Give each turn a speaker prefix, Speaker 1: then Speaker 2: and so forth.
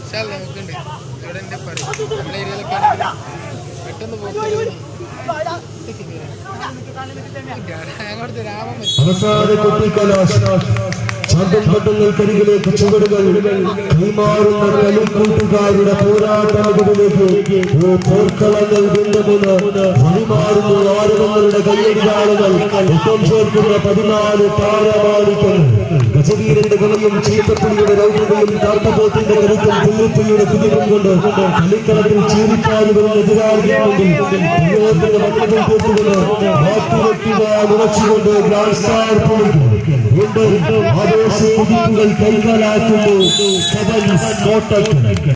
Speaker 1: ഇൻഷാല്ല നോക്കണ്ട് ഇവിടെ എന്റെ പറയും നമ്മുടെ ഏരിയയിലൊക്കെ ആണെങ്കിൽ പെട്ടെന്ന് പോയി അങ്ങോട്ട് രാമൻ
Speaker 2: അവസാന കുട്ടിക്കലാശം ചാമ്പൽപ്പട്ടങ്ങൾക്കരികിലേക്ക് ചുവടുകൾ കൈമാറുന്ന കളിക്കൂട്ടുകാരുടെ പോരാട്ടങ്ങളിലേക്ക് ഓ പോർക്കളങ്ങൾ ബന്ധമെന്ന് വഴിമാറുന്ന ആരവങ്ങളുടെ കയ്യടികാളുകൾ ഒപ്പം ചേർക്കുന്ന പതിനാല് താരമാണിക്കൾ ഗജവീരന്റെ കളിയും ചീത്തപ്പുലിയുടെ രൗദ്രതയും കാട്ടുപോത്തിന്റെ കരുത്തും പുല്ലുപ്പുലിയുടെ കുതിരും കൊണ്ട് കളിക്കളത്തിൽ ചീരിപ്പാടി വരുന്ന എതിരാളികളുണ്ടെങ്കിൽ പ്രയോഗത്തിന്റെ മക്കൾ കേട്ടുകൊണ്ട് മാറ്റുവെക്കുവാൻ ഉറച്ചുകൊണ്ട് ഗ്രാൻഡ് സ്റ്റാർ പൊളിക്കും ഉണ്ട് ആവേശ കുതിപ്പുകൾ കൈകാലാക്കുന്നു സെവൻസ് കോട്ടയം